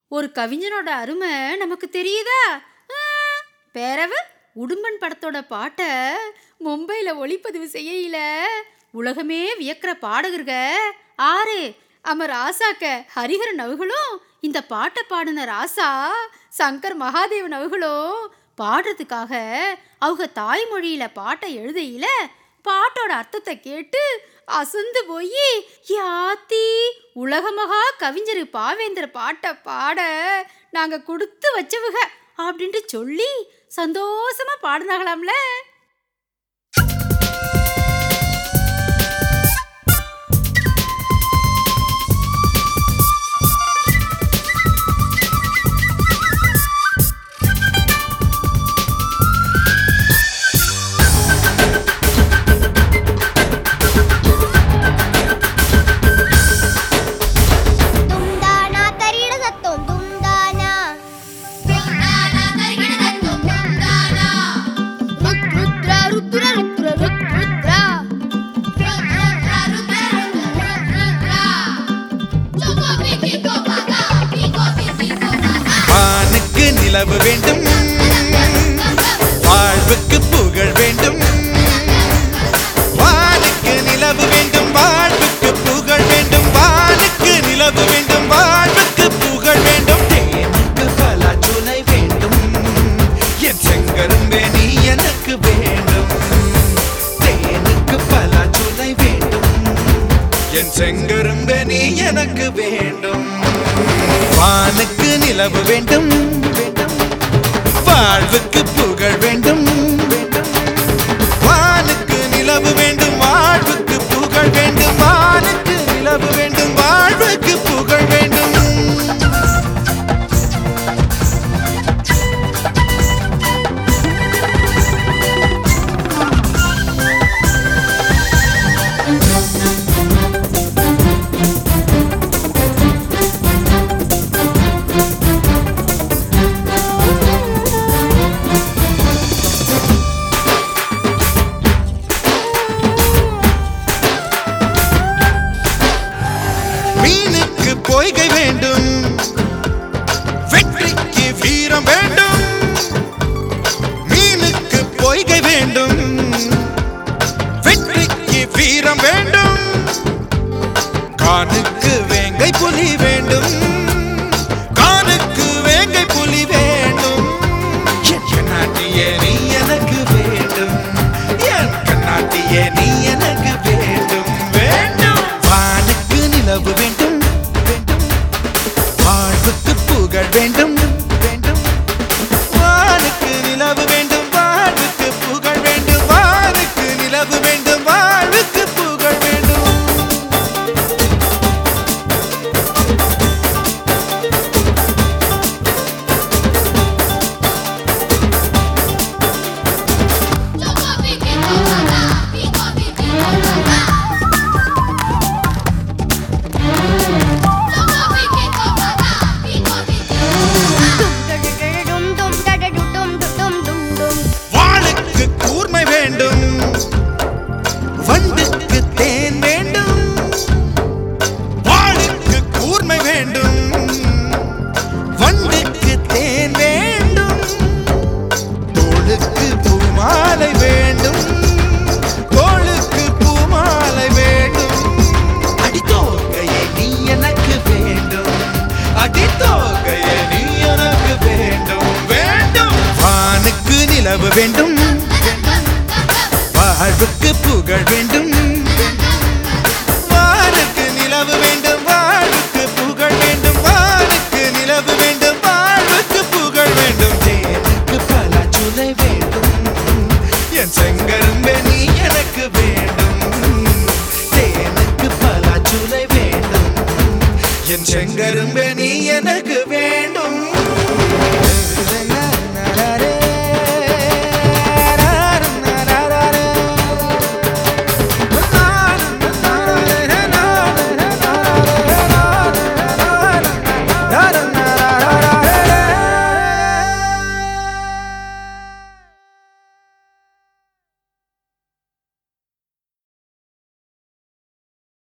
ஒரு கவிஞனோட அருமை நமக்கு தெரியுதா ஆ, பேரவ உடும்பன் படத்தோட பாட்டை மும்பையில் ஒளிப்பதிவு செய்யல உலகமே வியக்கிற பாடகர்க ஆறு அம ராசாக்க ஹரிஹரன் அவர்களும் இந்த பாட்டை பாடின ராசா சங்கர் மகாதேவன் அவர்களும் பாடுறதுக்காக அவங்க தாய்மொழியில பாட்டை எழுதையில பாட்டோட அர்த்தத்தை கேட்டு அசந்து போய் யாத்தி உலகமகா கவிஞர் பாவேந்தர் பாட்டை பாட நாங்க கொடுத்து வச்சவுக அப்படின்ட்டு சொல்லி சந்தோஷமா பாடினாங்களாம்ல தும்தானா தரிட சத்தம் தும்தானா ருத் ருத்ரா ருத்ர ருத்ர ருத் ருத்ரா வானுக்கு நிலவு வேண்டும் வாழ்வுக்கு புகழ் வேண்டும் வானுக்கு நிலவு வேண்டும் வாழ்வுக்கு புகழ் வேண்டும் வானுக்கு நிலவு வேண்டும் வாழ்வுக்கு புகழ் வேண்டும் தேனுக்கு பலாச்சுனை வேண்டும் என் செங்கரும்பே நீ எனக்கு வேண்டும் தேனுக்கு பலாச்சுனை வேண்டும் என் செங்கரும்பே நீ எனக்கு வேண்டும் வானுக்கு நிலவு வேண்டும் வாழ்வுக்கு புகழ் வேண்டும் வானுக்கு நிலவு வேண்டும் வாழ்வுக்கு புகழ் வேண்டும் வானுக்கு நிலவு வேண்டும் வாழ்வுக்கு புகழ் வேண்டும் மீனுக்கு பொய்கை வேண்டும் வெற்றிக்கு வீரம் வேண்டும் மீனுக்கு பொய்கை வேண்டும் வெற்றிக்கு வீரம் வேண்டும் கானுக்கு வேங்கை புலி வேண்டும் கானுக்கு வேங்கை புலி வேண்டும் என் கண்ணாட்டியே நீ எனக்கு வேண்டும் என் கண்ணாட்டியே நீ எனக்கு வேண்டும் வேண்டும் வானுக்கு நிலவு வேண்டும் வேண்டும் வாழ்வுக்கு புகழ் வேண்டும் வேண்டும் வானுக்கு நிலவு வேண்டும் வாழ்வுக்கு புகழ் வேண்டும் வானுக்கு நிலவு வேண்டும் வாழ்வுக்கு புகழ் வேண்டும் டும் டும் டடடு டும் டும் டும் டும் வாளுக்கு கூர்மை வேண்டும் வண்டுக்கு தேன் வேண்டும் வாளுக்கு கூர்மை வேண்டும் வண்டுக்கு தேன் வேண்டும் தோளுக்கு பூமாலை வேண்டும் தோளுக்கு பூமாலை வேண்டும் அடித்தோகையை நீ எனக்கு வேண்டும் அடித்தோகையை நீ எனக்கு வேண்டும் வேண்டும் வானுக்கு நிலவு வேண்டும் வாழ்வுக்கு புகழ் வேண்டும் வானுக்கு நிலவு வேண்டும் வாழ்வுக்கு புகழ் வேண்டும் வானுக்கு நிலவு வேண்டும் வாழ்வுக்கு புகழ் வேண்டும் தேனுக்கு பல சுலை வேண்டும் என் செங்கரும்பே நீ எனக்கு வேண்டும் தேனுக்கு பல சுலை வேண்டும் என் செங்கரும்பே நீ எனக்கு வேண்டும்